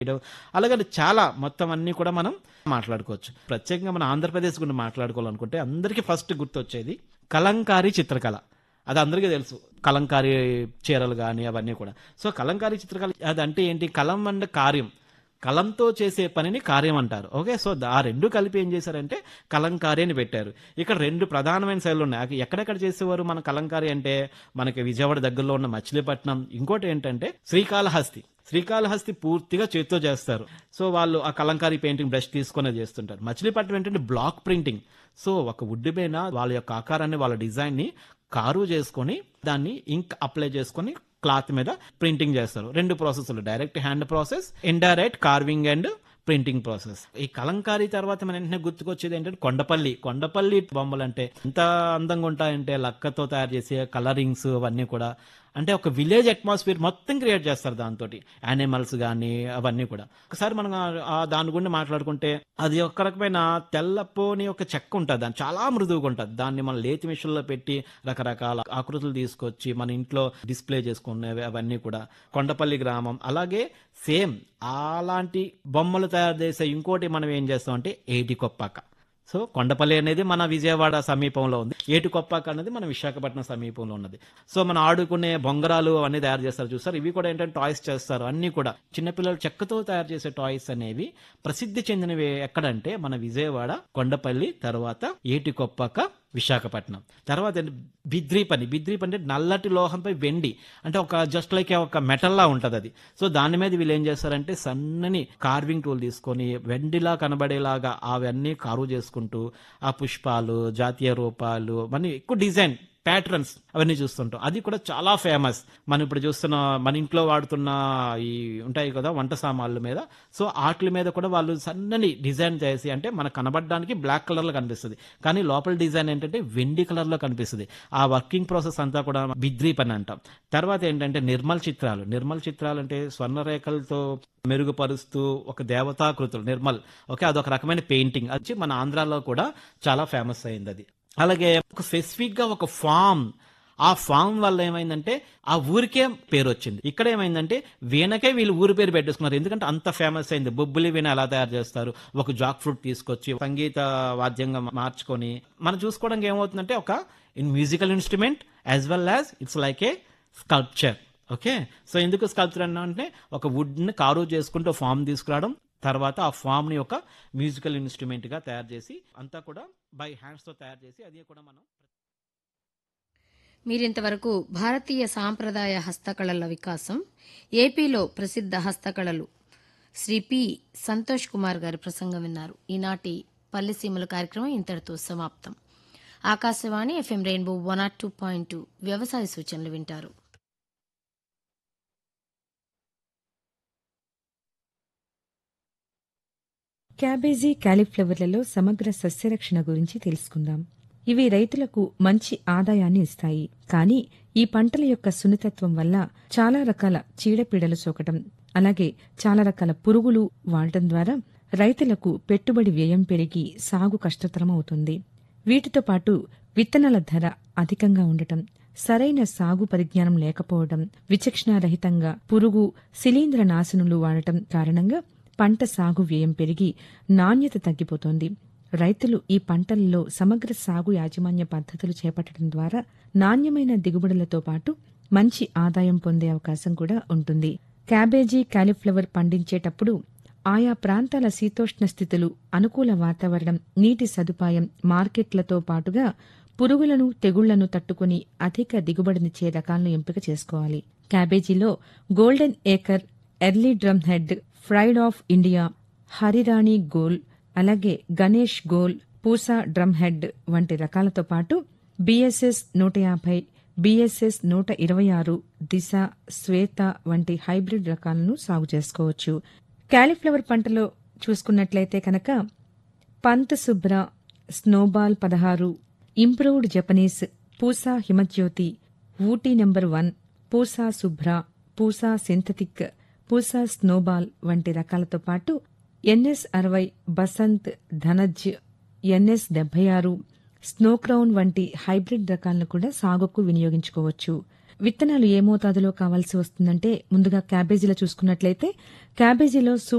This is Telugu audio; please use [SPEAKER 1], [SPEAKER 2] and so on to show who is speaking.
[SPEAKER 1] చేయడం అలాగే చాలా మొత్తం అన్ని కూడా మనం మాట్లాడుకోవచ్చు ప్రత్యేకంగా మన ఆంధ్రప్రదేశ్ గురించి మాట్లాడుకోవాలనుకుంటే అందరికీ ఫస్ట్ గుర్తొచ్చేది కలంకారీ చిత్రకళ అది అందరికీ తెలుసు కలంకారీ చీరలు కానీ అవన్నీ కూడా సో కలంకారీ చిత్రకళ అది అంటే ఏంటి కలం అంటే కార్యం కలంతో చేసే పనిని కార్యం అంటారు ఓకే సో ఆ రెండు కలిపి ఏం చేశారంటే కలంకారీ అని పెట్టారు ఇక్కడ రెండు ప్రధానమైన శైలులు ఉన్నాయి అవి ఎక్కడెక్కడ చేసేవారు మన కలంకారీ అంటే మనకి విజయవాడ దగ్గరలో ఉన్న మచిలీపట్నం ఇంకోటి ఏంటంటే శ్రీకాళహస్తి శ్రీకాళహస్తి పూర్తిగా చేతితో చేస్తారు సో వాళ్ళు ఆ కలంకారీ పెయింటింగ్ బ్రష్ తీసుకునే చేస్తుంటారు మచిలీపట్నం ఏంటంటే బ్లాక్ ప్రింటింగ్ సో ఒక వుడ్ పైన వాళ్ళ యొక్క ఆకారాన్ని వాళ్ళ డిజైన్ ని కారు చేసుకొని దాన్ని ఇంక్ అప్లై చేసుకొని క్లాత్ మీద ప్రింటింగ్ చేస్తారు రెండు ప్రాసెస్లు direct hand process indirect carving and printing process ఈ కలంకారీ తర్వాత మన వెంటనే గుర్తుకొచ్చేది ఏంటంటే కొండపల్లి కొండపల్లి బొమ్మలు అంటే ఎంత అందంగా ఉంటాయంటే లక్కతో తయారు చేసే కలరింగ్స్ అవన్నీ కూడా అంటే ఒక విలేజ్ అట్మాస్ఫియర్ మొత్తం క్రియేట్ చేస్తారు దాంతో యానిమల్స్ కానీ అవన్నీ కూడా ఒకసారి మనం ఆ- ఆ దాని గురించి మాట్లాడుకుంటే అది ఒక రకమైన తెల్లపోని ఒక చెక్క ఉంటుంది దాని చాలా మృదువుగా ఉంటుంది దాన్ని మనం లేతి మిషన్లో పెట్టి రకరకాల ఆకృతులు తీసుకొచ్చి మన ఇంట్లో డిస్ప్లే చేసుకునేవి అవన్నీ కూడా కొండపల్లి గ్రామం అలాగే సేమ్ అలాంటి బొమ్మలు తయారు చేసే ఇంకోటి మనం ఏం చేస్తాం అంటే ఏటి కొప్పాక సో కొండపల్లి అనేది మన విజయవాడ సమీపంలో ఉంది ఏటుకొప్పాక అనేది మన విశాఖపట్నం సమీపంలో ఉన్నది సో మనం ఆడుకునే బొంగరాలు అవన్నీ తయారు చేస్తారు చూస్తారు ఇవి కూడా ఏంటంటే టాయ్స్ చేస్తారు అన్ని కూడా చిన్నపిల్లలు చెక్కతో తయారు చేసే టాయ్స్ అనేవి ప్రసిద్ధి చెందినవి ఎక్కడంటే మన విజయవాడ కొండపల్లి తర్వాత ఏటికొప్పాక విశాఖపట్నం తర్వాత ఏంటి? బిద్రీ పని బిద్రీ పని అంటే నల్లటి లోహంపై వెండి అంటే ఒక జస్ట్ లైక్ ఒక మెటల్లా ఉంటుంది అది సో దాని మీద వీళ్ళు ఏం చేస్తారంటే సన్నని కార్వింగ్ టూల్ తీసుకొని వెండిలా కనబడేలాగా అవన్నీ కారు చేసుకుంటూ ఆ పుష్పాలు జాతీయ రూపాలు మన ఎక్కువ డిజైన్ ప్యాటర్న్స్ అవన్నీ చూస్తుంటాం అది కూడా చాలా ఫేమస్ మనం ఇప్పుడు చూస్తున్న మన ఇంట్లో వాడుతున్న ఈ ఉంటాయి కదా వంట సామాన్ల మీద సో వాటి మీద కూడా వాళ్ళు సన్నని డిజైన్ చేసి అంటే మనకు కనబడడానికి బ్లాక్ కలర్ లో కనిపిస్తుంది కానీ లోపల డిజైన్ ఏంటంటే వెండి కలర్ లో కనిపిస్తుంది ఆ వర్కింగ్ ప్రాసెస్ అంతా కూడా బిద్రీ పని అంటాం తర్వాత ఏంటంటే నిర్మల్ చిత్రాలు నిర్మల్ చిత్రాలు అంటే స్వర్ణ రేఖలతో మెరుగుపరుస్తూ ఒక దేవతాకృతులు నిర్మల్ ఓకే అదొక రకమైన పెయింటింగ్ అది మన ఆంధ్రాలో కూడా చాలా ఫేమస్ అయింది అది అలాగే ఒక స్పెసిఫిక్ గా ఒక ఫామ్ ఆ ఫామ్ వల్ల ఏమైందంటే ఆ ఊరికే పేరు వచ్చింది ఇక్కడ ఏమైందంటే వీణకే వీళ్ళు ఊరి పేరు పెట్టేసుకున్నారు ఎందుకంటే అంత ఫేమస్ అయింది బొబ్బులి వీణ ఎలా తయారు చేస్తారు ఒక జాక్ ఫ్రూట్ తీసుకొచ్చి సంగీత వాద్యంగా మార్చుకొని మనం చూసుకోవడానికి ఏమవుతుందంటే ఒక in musical instrument as well as it's like a sculpture okay so ఎందుకు స్కల్ప్చర్ అన్నా అంటే ఒక వుడ్ ని కారు చేసుకుంటూ ఫామ్ తీసుకురావడం తర్వాత ఆ ఫామ్ ని ఒక మ్యూజికల్ ఇన్స్ట్రుమెంట్ గా తయారు చేసి అంతా కూడా బై హ్యాండ్స్ తో తయారు చేసి అది కూడా మనం
[SPEAKER 2] మీరింతవరకు భారతీయ సాంప్రదాయ హస్తకళల వికాసం ఏపీలో ప్రసిద్ధ హస్తకళలు శ్రీ పి సంతోష్ కుమార్ గారి ప్రసంగం విన్నారు ఈనాటి పల్లెసీమల కార్యక్రమం ఇంతటితో సమాప్తం Akashvani FM rainbow one or two point two వ్యవసాయ సూచనలు వింటారు
[SPEAKER 3] క్యాబేజీ కాలీఫ్లవర్లలో సమగ్ర సస్యరక్షణ గురించి తెలుసుకుందాం ఇవి రైతులకు మంచి ఆదాయాన్ని ఇస్తాయి కానీ ఈ పంటల యొక్క సున్నితత్వం వల్ల చాలా రకాల చీడపీడలు సోకటం అలాగే చాలా రకాల పురుగులు వాడటం ద్వారా రైతులకు పెట్టుబడి వ్యయం పెరిగి సాగు కష్టతరం అవుతుంది వీటితో పాటు విత్తనాల ధర అధికంగా ఉండటం సరైన సాగు పరిజ్ఞానం లేకపోవడం విచక్షణారహితంగా పురుగు శిలీంద్ర నాశనులు వాడటం కారణంగా పంట సాగు వ్యయం పెరిగి నాణ్యత తగ్గిపోతోంది రైతులు ఈ పంటలలో సమగ్ర సాగు యాజమాన్య పద్ధతులు చేపట్టడం ద్వారా నాణ్యమైన దిగుబడులతో పాటు మంచి ఆదాయం పొందే అవకాశం కూడా ఉంటుంది క్యాబేజీ కాలీఫ్లవర్ పండించేటప్పుడు ఆయా ప్రాంతాల శీతోష్ణ స్థితులు అనుకూల వాతావరణం నీటి సదుపాయం మార్కెట్లతో పాటుగా పురుగులను తెగుళ్లను తట్టుకుని అధిక దిగుబడినిచ్చే రకాలను ఎంపిక చేసుకోవాలి క్యాబేజీలో golden acre early drum head pride of India Harirani Gol అలాగే గణేష్ గోల్ పూసా డ్రమ్ హెడ్ వంటి రకాలతో పాటు బీఎస్ఎస్ నూట యాభై బీఎస్ఎస్ నూట ఇరవై ఆరు దిశ శ్వేత వంటి హైబ్రిడ్ రకాలను సాగు చేసుకోవచ్చు కాలీఫ్లవర్ పంటలో చూసుకున్నట్లయితే కనుక పంత్ శుభ్ర స్నోబాల్ పదహారు improved Japanese Pusa Himjyoti Ooty number one Pusa Shubhra Pusa synthetic Pusa snowball వంటి రకాలతో పాటు ఎన్ఎస్ అరవై బసంత్ ధనజ్ ఎన్ఎస్ డెబ్బై ఆరు స్నోక్రౌన్ వంటి హైబ్రిడ్ రకాలను కూడా సాగుకు వినియోగించుకోవచ్చు విత్తనాలు ఏ మోతాదులో కావాల్సి వస్తుందంటే ముందుగా క్యాబేజీలో చూసుకున్నట్లయితే క్యాబేజీలో